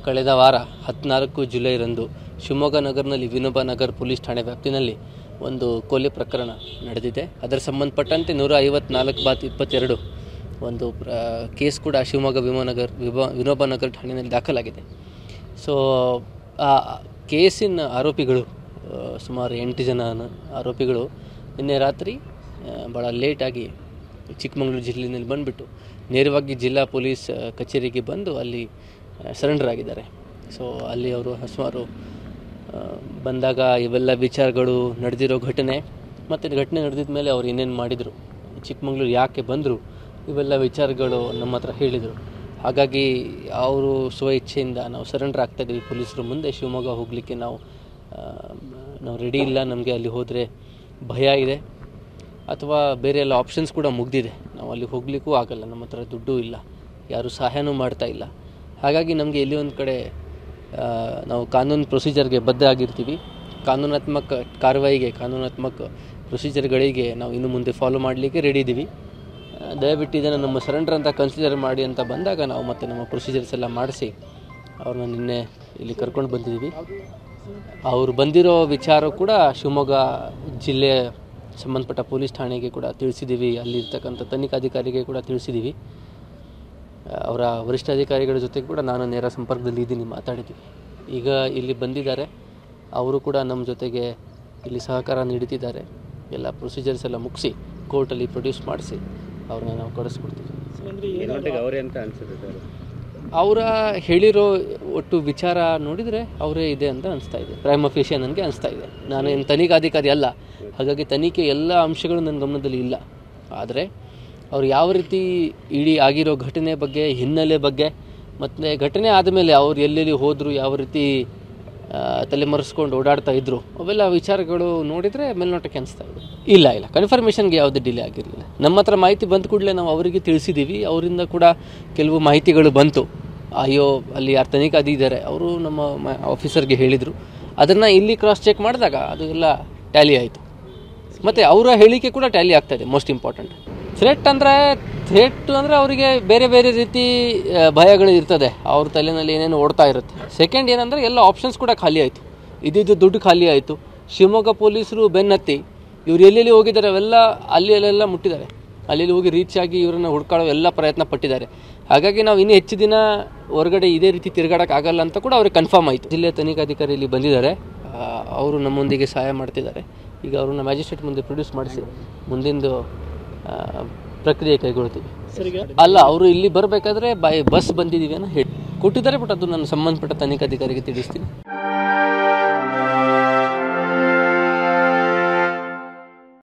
ಕಳೆದ ವಾರ ಹದಿನಾಲ್ಕು ಜುಲೈರಂದು ಶಿವಮೊಗ್ಗ ನಗರನಲ್ಲಿ ವಿನೋಬ ನಗರ್ ಪೊಲೀಸ್ ಠಾಣೆ ವ್ಯಾಪ್ತಿನಲ್ಲಿ ಒಂದು ಕೊಲೆ ಪ್ರಕರಣ ನಡೆದಿದೆ ಅದರ ಸಂಬಂಧಪಟ್ಟಂತೆ ನೂರ ಐವತ್ನಾಲ್ಕು ಬಾತ್ ಇಪ್ಪತ್ತೆರಡು ಒಂದು ಪ್ರ ಕೇಸ್ ಕೂಡ ಶಿವಮೊಗ್ಗ ವಿಮಾನಗರ್ ವಿಭಾ ವಿನೋಬ ನಗರ್ ಠಾಣೆಯಲ್ಲಿ ದಾಖಲಾಗಿದೆ ಸೊ ಆ ಕೇಸಿನ ಆರೋಪಿಗಳು ಆ, ಸುಮಾರು ಎಂಟು ಜನ ನ- ಆರೋಪಿಗಳು ನಿನ್ನೆ ರಾತ್ರಿ ಆ, ಭಾಳ ಲೇಟಾಗಿ ಚಿಕ್ಕಮಗಳೂರು ಜಿಲ್ಲೆಯಲ್ಲಿ ಬಂದುಬಿಟ್ಟು ನೇರವಾಗಿ ಜಿಲ್ಲಾ ಪೊಲೀಸ್ ಆ, ಕಚೇರಿಗೆ ಬಂದು ಅಲ್ಲಿ ಸರೆಂಡರ್ ಆಗಿದ್ದಾರೆ ಸೊ ಅಲ್ಲಿ ಅವರು ಸುಮಾರು ಆ, ಬಂದಾಗ ಇವೆಲ್ಲ ವಿಚಾರಗಳು ನಡೆದಿರೋ ಘಟನೆ ಮತ್ತು ಘಟನೆ ನಡೆದಿದ ಮೇಲೆ ಅವ್ರು ಏನೇನು ಮಾಡಿದರು ಚಿಕ್ಕಮಗಳೂರು ಯಾಕೆ ಬಂದರು ಇವೆಲ್ಲ ವಿಚಾರಗಳು ನಮ್ಮ ಹತ್ರ ಹೇಳಿದರು ಹಾಗಾಗಿ ಅವರು ಸ್ವ ಇಚ್ಛೆಯಿಂದ ನಾವು ಸರೆಂಡರ್ ಆಗ್ತಾಯಿದ್ದೀವಿ ಪೊಲೀಸರು ಮುಂದೆ ಶಿವಮೊಗ್ಗ ಹೋಗಲಿಕ್ಕೆ ನಾವು ಆ, ನಾವು ರೆಡಿ ಇಲ್ಲ ನಮಗೆ ಅಲ್ಲಿ ಹೋದರೆ ಭಯ ಇದೆ ಅಥವಾ ಬೇರೆ ಎಲ್ಲ ಆಪ್ಷನ್ಸ್ ಕೂಡ ಮುಗ್ದಿದೆ ನಾವು ಅಲ್ಲಿ ಹೋಗಲಿಕ್ಕೂ ಆಗಲ್ಲ ನಮ್ಮ ಹತ್ರ ದುಡ್ಡು ಇಲ್ಲ ಯಾರೂ ಸಹಾಯನೂ ಮಾಡ್ತಾ ಇಲ್ಲ ಹಾಗಾಗಿ ನಮಗೆ ಎಲ್ಲಿ ಒಂದು ಕಡೆ ಆ, ನಾವು ಕಾನೂನು ಪ್ರೊಸೀಜರ್ಗೆ ಬದ್ಧ ಆಗಿರ್ತೀವಿ ಕಾನೂನಾತ್ಮಕ ಕಾರ್ಯವಾಯಿಗೆ ಕಾನೂನಾತ್ಮಕ ಪ್ರೊಸೀಜರ್ಗಳಿಗೆ ನಾವು ಇನ್ನು ಮುಂದೆ ಫಾಲೋ ಮಾಡಲಿಕ್ಕೆ ರೆಡಿ ಇದ್ದೀವಿ ಆ, ದಯವಿಟ್ಟು ಇದನ್ನು ನಮ್ಮ ಸರೆಂಡರ್ ಅಂತ ಕನ್ಸಿಡರ್ ಮಾಡಿ ಅಂತ ಬಂದಾಗ ನಾವು ಮತ್ತೆ ನಮ್ಮ ಪ್ರೊಸೀಜರ್ಸ್ ಎಲ್ಲ ಮಾಡಿಸಿ ಅವ್ರನ್ನ ನಿನ್ನೆ ಇಲ್ಲಿ ಕರ್ಕೊಂಡು ಬಂದಿದ್ದೀವಿ ಅವರು ಬಂದಿರೋ ವಿಚಾರ ಕೂಡ ಶಿವಮೊಗ್ಗ ಜಿಲ್ಲೆ ಸಂಬಂಧಪಟ್ಟ ಪೊಲೀಸ್ ಠಾಣೆಗೆ ಕೂಡ ತಿಳಿಸಿದ್ದೀವಿ ಅಲ್ಲಿರ್ತಕ್ಕಂಥ ತನಿಖಾಧಿಕಾರಿಗೆ ಕೂಡ ತಿಳಿಸಿದ್ದೀವಿ ಅವರ ವರಿಷ್ಠಾಧಿಕಾರಿಗಳ ಜೊತೆ ಕೂಡ ನಾನು ನೇರ ಸಂಪರ್ಕದಲ್ಲಿ ಇದ್ದೀನಿ ಮಾತಾಡಿದ್ದೀವಿ ಈಗ ಇಲ್ಲಿ ಬಂದಿದ್ದಾರೆ ಅವರು ಕೂಡ ನಮ್ಮ ಜೊತೆಗೆ ಇಲ್ಲಿ ಸಹಕಾರ ನೀಡುತ್ತಿದ್ದಾರೆ ಎಲ್ಲ ಪ್ರೊಸೀಜರ್ಸ್ ಎಲ್ಲ ಮುಗಿಸಿ ಕೋರ್ಟಲ್ಲಿ ಪ್ರೊಡ್ಯೂಸ್ ಮಾಡಿಸಿ ಅವ್ರನ್ನ ನಾವು ಕಳಿಸ್ಕೊಡ್ತೀವಿ ಏನೊಟ್ಟಿಗೆ ಅವರೇ ಅಂತ ಅನ್ಸುತ್ತೆ ಸರ್ ಅವರ ಹೇಳಿರೋ ಒಟ್ಟು ವಿಚಾರ ನೋಡಿದರೆ ಅವರೇ ಇದೆ ಅಂತ ಅನಿಸ್ತಾ ಇದೆ ಪ್ರೈಮ್ ಅಫಿಷಿಯ ನನಗೆ ಅನಿಸ್ತಾ ಇದೆ ನಾನು ಏನು ತನಿಖಾಧಿಕಾರಿ ಅಲ್ಲ ಹಾಗಾಗಿ ತನಿಖೆ ಎಲ್ಲ ಅಂಶಗಳು ನನ್ನ ಗಮನದಲ್ಲಿ ಇಲ್ಲ ಆದರೆ ಅವ್ರು ಯಾವ ರೀತಿ ಇಡೀ ಆಗಿರೋ ಘಟನೆ ಬಗ್ಗೆ ಹಿನ್ನೆಲೆ ಬಗ್ಗೆ ಮತ್ತು ಘಟನೆ ಆದಮೇಲೆ ಅವ್ರು ಎಲ್ಲೆಲ್ಲಿ ಹೋದರು ಯಾವ ರೀತಿ ಆ, ತಲೆಮರೆಸ್ಕೊಂಡು ಓಡಾಡ್ತಾ ಇದ್ರು ಅವೆಲ್ಲ ವಿಚಾರಗಳು ನೋಡಿದರೆ ಮೇಲ್ನೋಟಕ್ಕೆ ಅನಿಸ್ತಾ ಇದೆ ಇಲ್ಲ ಇಲ್ಲ ಕನ್ಫರ್ಮೇಷನ್ಗೆ ಯಾವುದೇ ಡಿಲೇ ಆಗಿರಲಿಲ್ಲ ನಮ್ಮ ಹತ್ರ ಮಾಹಿತಿ ಬಂದ ಕೂಡಲೇ ನಾವು ಅವರಿಗೆ ತಿಳಿಸಿದ್ದೀವಿ ಅವರಿಂದ ಕೂಡ ಕೆಲವು ಮಾಹಿತಿಗಳು ಬಂತು ಅಯ್ಯೋ ಅಲ್ಲಿ ಯಾರು ತನಿಖಾಧಿ ಇದ್ದಾರೆ ಅವರು ನಮ್ಮ ಮ- ಆಫೀಸರ್ಗೆ ಹೇಳಿದರು ಅದನ್ನು ಇಲ್ಲಿ ಕ್ರಾಸ್ ಚೆಕ್ ಮಾಡಿದಾಗ ಅದು ಎಲ್ಲ ಟ್ಯಾಲಿ ಆಯಿತು ಮತ್ತು ಅವರ ಹೇಳಿಕೆ ಕೂಡ ಟ್ಯಾಲಿ ಆಗ್ತಾ ಇದೆ ಮೋಸ್ಟ್ ಇಂಪಾರ್ಟೆಂಟ್ ಥ್ರೆಟ್ ಅಂದರೆ ಥ್ರೆಟ್ ಅಂದರೆ ಅವರಿಗೆ ಬೇರೆ ಬೇರೆ ರೀತಿ ಆ, ಭಯಗಳು ಇರ್ತದೆ ಅವ್ರ ತಲೆನಲ್ಲಿ ಏನೇನು ಓಡ್ತಾ ಇರುತ್ತೆ ಸೆಕೆಂಡ್ ಏನಂದರೆ ಎಲ್ಲ ಆಪ್ಷನ್ಸ್ ಕೂಡ ಖಾಲಿ ಆಯಿತು ಇದ್ದಿದ್ದು ದುಡ್ಡು ಖಾಲಿ ಆಯಿತು ಶಿವಮೊಗ್ಗ ಪೊಲೀಸರು ಬೆನ್ನತ್ತಿ ಇವ್ರು ಎಲ್ಲೆಲ್ಲಿ ಹೋಗಿದ್ದಾರೆ ಅವೆಲ್ಲ ಅಲ್ಲಿ ಅಲ್ಲೆಲ್ಲ ಮುಟ್ಟಿದ್ದಾರೆ ಅಲ್ಲಿ ಹೋಗಿ ರೀಚ್ ಆಗಿ ಇವರನ್ನು ಹುಡ್ಕೊಳ್ಳೋ ಎಲ್ಲ ಪ್ರಯತ್ನ ಪಟ್ಟಿದ್ದಾರೆ ಹಾಗಾಗಿ ನಾವು ಇನ್ನೂ ಹೆಚ್ಚು ದಿನ ಹೊರಗಡೆ ಇದೇ ರೀತಿ ತಿರುಗಾಡಕ್ಕೆ ಆಗಲ್ಲ ಅಂತ ಕೂಡ ಅವ್ರಿಗೆ ಕನ್ಫರ್ಮ್ ಆಯಿತು ಜಿಲ್ಲೆಯ ತನಿಖಾಧಿಕಾರಿ ಇಲ್ಲಿ ಬಂದಿದ್ದಾರೆ ಆ, ಅವರು ನಮ್ಮೊಂದಿಗೆ ಸಹಾಯ ಮಾಡ್ತಿದ್ದಾರೆ ಈಗ ಅವ್ರನ್ನ ಮ್ಯಾಜಿಸ್ಟ್ರೇಟ್ ಮುಂದೆ ಪ್ರೊಡ್ಯೂಸ್ ಮಾಡಿಸಿ ಮುಂದಿಂದು ಆ, ಪ್ರಕ್ರಿಯೆ ಕೈಗೊಳ್ತೀವಿ ಅಲ್ಲ ಅವರು ಇಲ್ಲಿ ಬರಬೇಕಾದ್ರೆ ಬೈ ಬಸ್ ಬಂದಿದ್ದೀವಿ ಅನ್ನೋ ಹೇಳಿ ಕೊಟ್ಟಿದ್ದಾರೆ ಬಟ್ ಅದು ನನ್ನ ಸಂಬಂಧಪಟ್ಟ ತನಿಖಾಧಿಕಾರಿಗೆ ತಿಳಿಸ್ತೀನಿ